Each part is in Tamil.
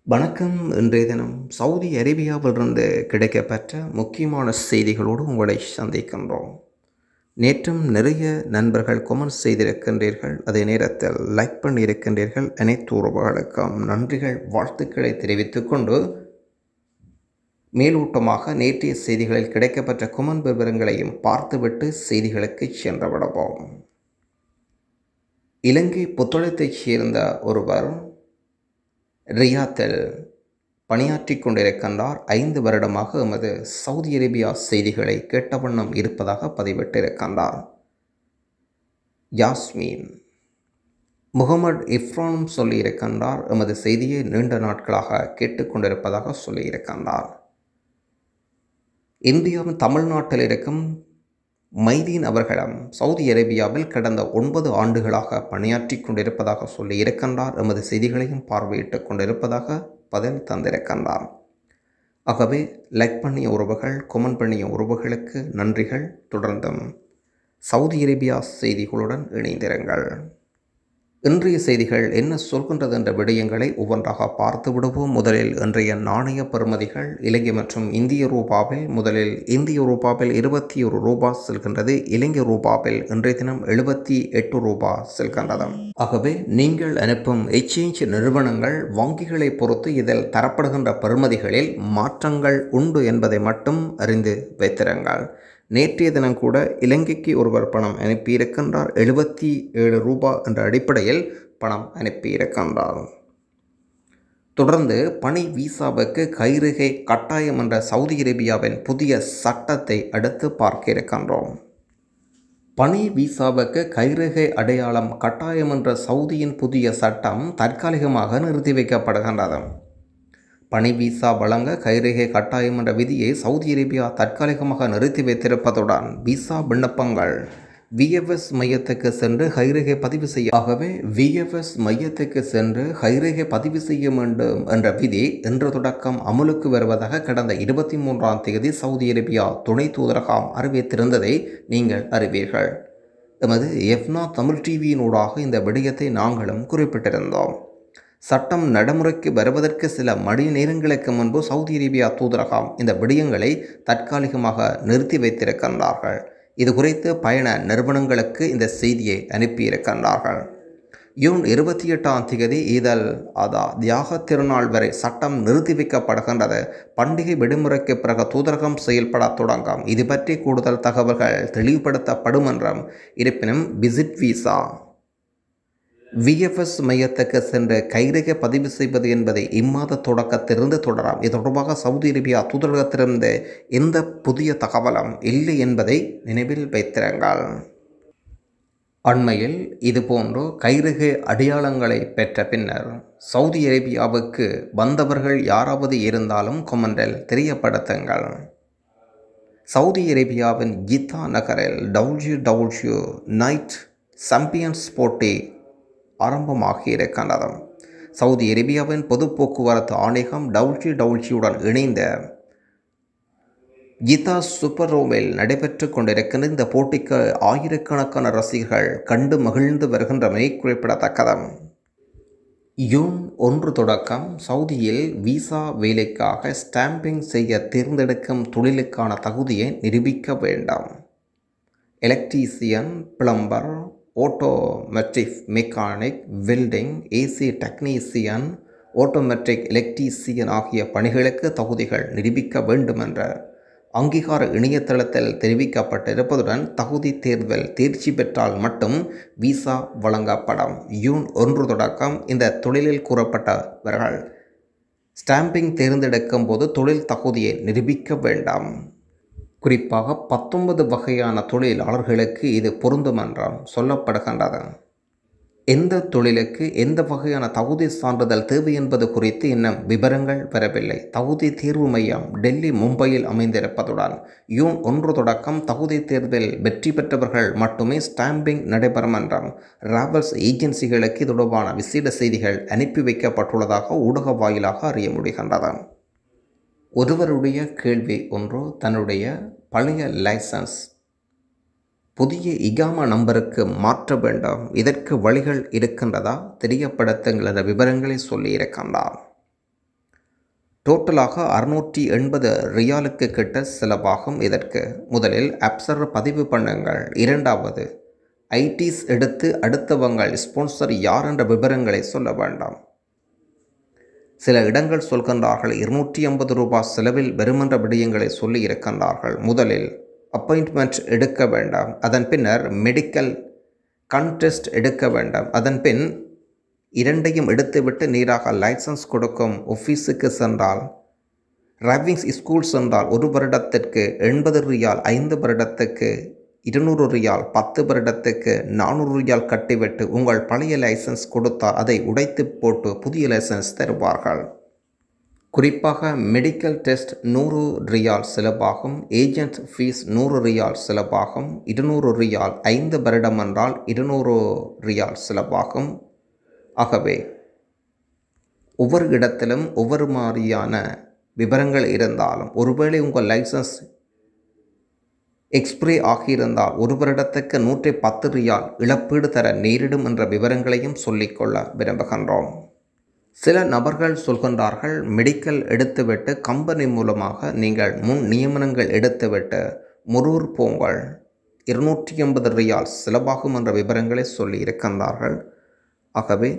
வணக்கம் இன்றைய தினம் சவுதி அரேபியாவிலிருந்து கிடைக்கப்பெற்ற முக்கியமான செய்திகளோடு உங்களை சந்திக்கின்றோம் நேற்றும் நிறைய நண்பர்கள் கொமெண்ட் செய்திருக்கின்றீர்கள் அதே நேரத்தில் லைக் பண்ணியிருக்கின்றீர்கள் அனைத்து உறவுகளுக்கும் நன்றிகள் வாழ்த்துக்களை தெரிவித்துக் கொண்டு மேலூட்டமாக நேற்றைய செய்திகளில் கிடைக்கப்பெற்ற கொமெண்ட் விவரங்களையும் பார்த்துவிட்டு செய்திகளுக்கு சென்று விடுவோம் இலங்கை புத்தளத்தைச் சேர்ந்த ஒருவர் ரியாத்தில் பணியாற்றி கொண்டிருக்கின்றார் ஐந்து வருடமாக எமது சவுதி அரேபியா செய்திகளை கேட்ட வண்ணம் இருப்பதாக பதிவிட்டிருக்கின்றார் யாஸ்மீன் முகமது இஃப்ரானும் சொல்லியிருக்கின்றார் எமது செய்தியை நீண்ட நாட்களாக கேட்டுக்கொண்டிருப்பதாக சொல்லியிருக்கின்றார் இந்தியாவின் தமிழ்நாட்டில் இருக்கும் மைதீன் அவர்களிடம் சவுதி அரேபியாவில் கடந்த ஒன்பது ஆண்டுகளாக பணியாற்றி கொண்டிருப்பதாக சொல்லி இருக்கின்றார் எமது செய்திகளையும் பார்வையிட்டுக் கொண்டிருப்பதாக பதில் தந்திருக்கின்றார் ஆகவே லைக் பண்ணிய உறவுகள் கொமெண்ட் பண்ணிய உறவுகளுக்கு நன்றிகள் தொடர்ந்தும் சவுதி அரேபியா செய்திகளுடன் இணைந்திருங்கள் இன்றைய செய்திகள் என்ன சொல்கின்றது என்ற விடயங்களை ஒவ்வொன்றாக பார்த்து விடுவோம் முதலில் இன்றைய நாணய பெறுமதிகள் இலங்கை மற்றும் இந்திய ரூபாவில் முதலில் இந்திய ரூபாவில் இருபத்தி ஒரு ரூபா செல்கின்றது இலங்கை ரூபாவில் இன்றைய தினம் எழுபத்தி எட்டு ரூபா செல்கின்றது ஆகவே நீங்கள் அனுப்பும் எக்ஸ்சேஞ்ச் நிறுவனங்கள் வங்கிகளை பொறுத்து இதில் தரப்படுகின்ற பெறுமதிகளில் மாற்றங்கள் உண்டு என்பதை மட்டும் அறிந்து வைத்திருங்கள் நேற்றைய தினம் கூட இலங்கைக்கு ஒருவர் பணம் அனுப்பியிருக்கின்றார் எழுபத்தி ஏழு ரூபா என்ற அடிப்படையில் பணம் அனுப்பியிருக்கின்றார் தொடர்ந்து பணி வீசாவுக்கு கைருகை கட்டாயம் என்ற சவுதி அரேபியாவின் புதிய சட்டத்தை அடுத்து பார்க்க இருக்கின்றோம் பணி வீசாவுக்கு கைரேகை அடையாளம் கட்டாயம் என்ற சவுதியின் புதிய சட்டம் தற்காலிகமாக நிறுத்தி வைக்கப்படுகின்றது பணி வீசா வழங்க கைரேகை கட்டாயம் என்ற விதியை சவுதி அரேபியா தற்காலிகமாக நிறுத்தி வைத்திருப்பதுடன் விசா விண்ணப்பங்கள் விஎஃப்எஸ் மையத்துக்கு சென்று கைரேகை பதிவு செய்ய ஆகவே விஎஃப்எஸ் மையத்துக்கு சென்று கைரேகை பதிவு செய்ய வேண்டும் என்ற விதி இன்று தொடக்கம் அமலுக்கு வருவதாக கடந்த இருபத்தி மூன்றாம் தேதி சவுதி அரேபியா துணை தூதரகம் அறிவித்திருந்ததை நீங்கள் அறிவீர்கள் எமது எஃப்னா தமிழ் டிவியினூடாக இந்த விடயத்தை நாங்களும் குறிப்பிட்டிருந்தோம் சட்டம் நடைமுறைக்கு வருவதற்கு சில மணி நேரங்களுக்கு முன்பு சவுதி அரேபியா தூதரகம் இந்த விடயங்களை தற்காலிகமாக நிறுத்தி வைத்திருக்கின்றார்கள் இது குறித்து பயண நிறுவனங்களுக்கு இந்த செய்தியை அனுப்பியிருக்கின்றார்கள் ஜூன் இருபத்தி எட்டாம் தேதி ஈதல் அதா தியாக திருநாள் வரை சட்டம் நிறுத்தி வைக்கப்படுகின்றது பண்டிகை விடுமுறைக்கு பிறகு தூதரகம் செயல்பட தொடங்கும் இது பற்றி கூடுதல் தகவல்கள் தெளிவுபடுத்தப்படும் என்றும் இருப்பினும் விசிட் விசா விஎஃப்எஸ் மையத்துக்கு சென்று கைரேகை பதிவு செய்வது என்பதை இம்மாத தொடக்கத்திலிருந்து தொடராம் இது தொடர்பாக சவுதி அரேபியா தூதரகத்திலிருந்து எந்த புதிய தகவலும் இல்லை என்பதை நினைவில் வைத்திருங்கள் அண்மையில் இதுபோன்று கைரேகை அடையாளங்களை பெற்ற பின்னர் சவுதி அரேபியாவுக்கு வந்தவர்கள் யாராவது இருந்தாலும் கொமெண்டில் தெரியப்படுத்துங்கள் சவுதி அரேபியாவின் ஜித்தா நகரில் டவுல்ஜு டவுல்ஜு நைட் சாம்பியன்ஸ் போட்டி ஆரம்பமாகி இருக்கின்றது சவுதி அரேபியாவின் பொது போக்குவரத்து ஆணையம் டவுல்ஜி டவுல்ஜியுடன் இணைந்த கீதா சூப்பர் ரோமில் நடைபெற்று கொண்டிருக்கின்ற இந்த போட்டிக்கு ஆயிரக்கணக்கான ரசிகர்கள் கண்டு மகிழ்ந்து வருகின்றமை குறிப்பிடத்தக்கது யூன் ஒன்று தொடக்கம் சவுதியில் விசா வேலைக்காக ஸ்டாம்பிங் செய்ய தேர்ந்தெடுக்கும் தொழிலுக்கான தகுதியை நிரூபிக்க வேண்டாம் electrician plumber automatic mechanic welding AC technician automatic electrician ஆகிய பணிகளுக்கு தகுதிகள் நிரூபிக்க வேண்டும் என்ற அங்கீகார இணையதளத்தில் தெரிவிக்கப்பட்டிருப்பதுடன் தகுதி தேர்வில் தேர்ச்சி பெற்றால் மட்டும் விசா வழங்கப்படும் ஜூன் ஒன்று தொடக்கம் இந்த தொழிலில் கூறப்பட்டவர்கள் ஸ்டாம்பிங் தேர்ந்தெடுக்கும் போது தொழில் தகுதியை நிரூபிக்க வேண்டாம் குறிப்பாக பத்தொன்பது வகையான தொழிலாளர்களுக்கு இது பொருந்தும் என்றும் சொல்லப்படுகின்றது எந்த தொழிலுக்கு எந்த வகையான தகுதி சான்றிதழ் தேவை என்பது குறித்து இன்னும் விவரங்கள் வரவில்லை தகுதி தேர்வு மையம் டெல்லி மும்பையில் அமைந்திருப்பதுடன் யூன் ஒன்று தொடக்கம் தகுதி தேர்வில் வெற்றி பெற்றவர்கள் மட்டுமே ஸ்டாம்பிங் நடைபெறும் என்றும் டிராவல்ஸ் ஏஜென்சிகளுக்கு இது தொடர்பான விசேட செய்திகள் அனுப்பி வைக்கப்பட்டுள்ளதாக ஊடக வாயிலாக அறிய முடிகின்றது ஒருவருடைய கேள்வி ஒன்று தன்னுடைய பழைய லைசன்ஸ் புதிய இகாமா நம்பருக்கு மாற்ற வேண்டும் இதற்கு வழிகள் இருக்கின்றதா தெரியப்படுத்துங்கள் என்ற விவரங்களை சொல்லியிருக்கின்றார் டோட்டலாக அறுநூற்றி எண்பது ரியாலுக்கு கிட்ட செலவாகும் இதற்கு முதலில் அப்சர் பதிவு பண்ணுங்கள் இரண்டாவது ஐடிஸ் எடுத்து அடுத்தவங்கள் ஸ்பான்சர் யார் என்ற விவரங்களை சொல்ல வேண்டாம் சில இடங்கள் சொல்கின்றார்கள் இருநூற்றி ஐம்பது ரூபாய் செலவில் வருமென்ற விடயங்களை சொல்லி இருக்கின்றார்கள் முதலில் அப்பாயின்ட்மெண்ட் எடுக்க வேண்டாம் அதன் பின்னர் மெடிக்கல் கன்டெஸ்ட் எடுக்க வேண்டாம் அதன் பின் இரண்டையும் எடுத்துவிட்டு நீராக லைசன்ஸ் கொடுக்கும் ஆஃபீஸுக்கு சென்றால் டிரைவிங் ஸ்கூல் சென்றால் ஒரு வருடத்திற்கு எண்பது ரியால் ஐந்து வருடத்துக்கு இருநூறு ரியால் பத்து வருடத்துக்கு நானூறு ரியால் கட்டிவிட்டு உங்கள் பழைய லைசன்ஸ் கொடுத்தால் அதை உடைத்து போட்டு புதிய லைசன்ஸ் தருவார்கள் குறிப்பாக மெடிக்கல் டெஸ்ட் நூறு ரியால் செலவாகும் ஏஜென்ட் ஃபீஸ் நூறு ரியால் செலவாகும் இருநூறு ரியால் ஐந்து வருடம் என்றால் இருநூறு ரியால் செலவாகும் ஆகவே ஒவ்வொரு இடத்திலும் ஒவ்வொரு மாதிரியான விவரங்கள் இருந்தாலும் ஒருவேளை உங்கள் லைசன்ஸ் எக்ஸ்பிரே ஆகியிருந்தால் ஒரு வருடத்துக்கு நூற்றி பத்து ரியால் இழப்பீடு தர நேரிடும் என்ற விவரங்களையும் சொல்லிக்கொள்ள விரும்புகின்றோம் சில நபர்கள் சொல்கின்றார்கள் மெடிக்கல் எடுத்துவிட்டு கம்பெனி மூலமாக நீங்கள் முன் நியமனங்கள் எடுத்துவிட்டு முரூர் போங்கள் இருநூற்றி எண்பது ரியால் செலவாகும் என்ற விவரங்களை சொல்லி இருக்கின்றார்கள் ஆகவே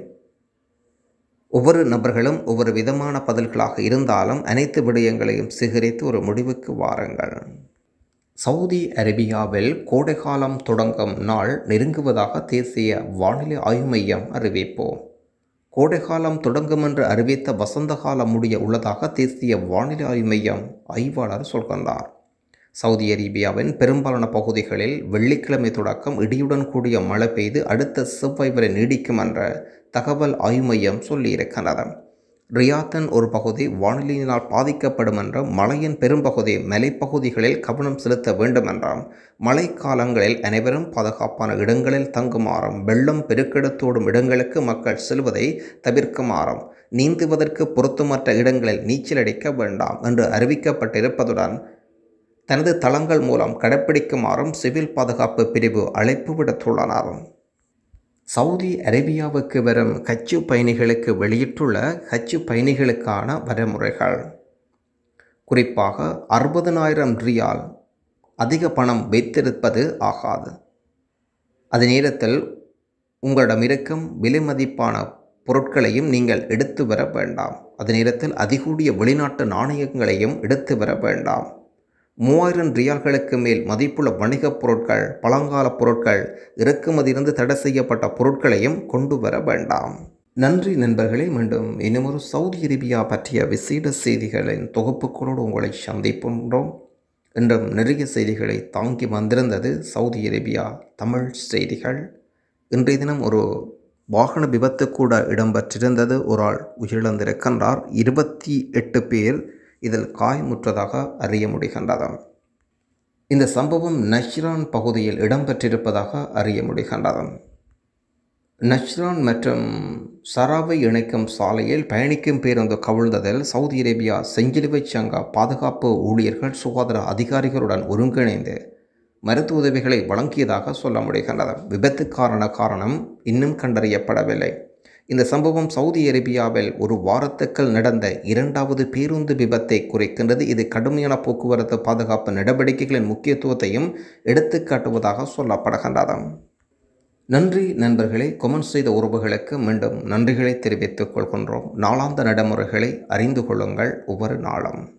ஒவ்வொரு நபர்களும் ஒவ்வொரு விதமான பதில்களாக இருந்தாலும் அனைத்து விடயங்களையும் சிகரித்து ஒரு முடிவுக்கு வாருங்கள் சவுதி அரேபியாவில் கோடைகாலம் தொடங்கும் நாள் நெருங்குவதாக தேசிய வானிலை ஆய்வு மையம் அறிவிப்போம் கோடைகாலம் தொடங்கும் என்று அறிவித்த வசந்த காலம் முடிய உள்ளதாக தேசிய வானிலை ஆய்வு மையம் ஆய்வாளர் சொல்கின்றார் சவுதி அரேபியாவின் பெரும்பாலான பகுதிகளில் வெள்ளிக்கிழமை தொடக்கம் இடியுடன் கூடிய மழை பெய்து அடுத்த செவ்வாய் வரை நீடிக்கும் என்ற தகவல் ஆய்வு மையம் சொல்லியிருக்கிறது ரியாத்தின் ஒரு பகுதி வானிலையினால் பாதிக்கப்படும் என்றும் மழையின் பெரும்பகுதி மலைப்பகுதிகளில் கவனம் செலுத்த வேண்டும் என்றும் மழைக்காலங்களில் அனைவரும் பாதுகாப்பான இடங்களில் தங்குமாறும் வெள்ளம் பெருக்கெடுத்தோடும் இடங்களுக்கு மக்கள் செல்வதை தவிர்க்குமாறும் நீந்துவதற்கு பொருத்தமற்ற இடங்களில் நீச்சலடிக்க வேண்டாம் என்று அறிவிக்கப்பட்டிருப்பதுடன் தனது தளங்கள் மூலம் கடைப்பிடிக்குமாறும் சிவில் பாதுகாப்பு பிரிவு அழைப்பு விடுத்துள்ளனர் சவுதி அரேபியாவுக்கு வரும் ஹஜ்ஜு பயணிகளுக்கு வெளியிட்டுள்ள ஹஜ்ஜு பயணிகளுக்கான வரைமுறைகள் குறிப்பாக அறுபதனாயிரம் ரியால் அதிக பணம் வைத்திருப்பது ஆகாது அதே நேரத்தில் உங்களிடம் இருக்கும் விலை மதிப்பான பொருட்களையும் நீங்கள் எடுத்து வர வேண்டாம் அதே நேரத்தில் அதிகூடிய வெளிநாட்டு நாணயங்களையும் எடுத்து வர வேண்டாம் மூவாயிரம் ரியால்களுக்கு மேல் மதிப்புள்ள வணிகப் பொருட்கள் பழங்கால பொருட்கள் இறக்குமதியிலிருந்து தடை செய்யப்பட்ட பொருட்களையும் கொண்டு வர வேண்டாம் நன்றி நண்பர்களே மீண்டும் இன்னுமொரு சவுதி அரேபியா பற்றிய விசேட செய்திகளின் தொகுப்புகளோடு உங்களை சந்திக்கின்றோம் என்றும் நிறைய செய்திகளை தாங்கி வந்திருந்தது சவுதி அரேபியா தமிழ் செய்திகள் இன்றைய தினம் ஒரு வாகன விபத்து கூட இடம்பெற்றிருந்தது ஒரு ஆள் உயிரிழந்திருக்கின்றார் இருபத்தி எட்டு பேர் இதில் காயமுற்றதாக அறிய முடிகின்றது இந்த சம்பவம் நஷ்ரான் பகுதியில் இடம்பெற்றிருப்பதாக அறிய முடிகின்றது நஷ்ரான் மற்றும் சராவை இணைக்கும் சாலையில் பயணிக்கும் பேருந்து கவிழ்ந்ததில் சவுதி அரேபியா செஞ்சிலுவை சங்க பாதுகாப்பு ஊழியர்கள் சுகாதார அதிகாரிகளுடன் ஒருங்கிணைந்து மருத்துவ உதவிகளை வழங்கியதாக சொல்ல முடிகின்றது விபத்துக்கான காரணம் இன்னும் கண்டறியப்படவில்லை இந்த சம்பவம் சவுதி அரேபியாவில் ஒரு வாரத்துக்குள் நடந்த இரண்டாவது பேருந்து விபத்தை குறிக்கின்றது இது கடுமையான போக்குவரத்து பாதுகாப்பு நடவடிக்கைகளின் முக்கியத்துவத்தையும் எடுத்துக்காட்டுவதாக சொல்லப்படுகின்றது நன்றி நண்பர்களே கொமெண்ட் செய்த உறவுகளுக்கு மீண்டும் நன்றிகளை தெரிவித்துக் கொள்கின்றோம் நாளாந்த நடைமுறைகளை அறிந்து கொள்ளுங்கள் ஒவ்வொரு நாளும்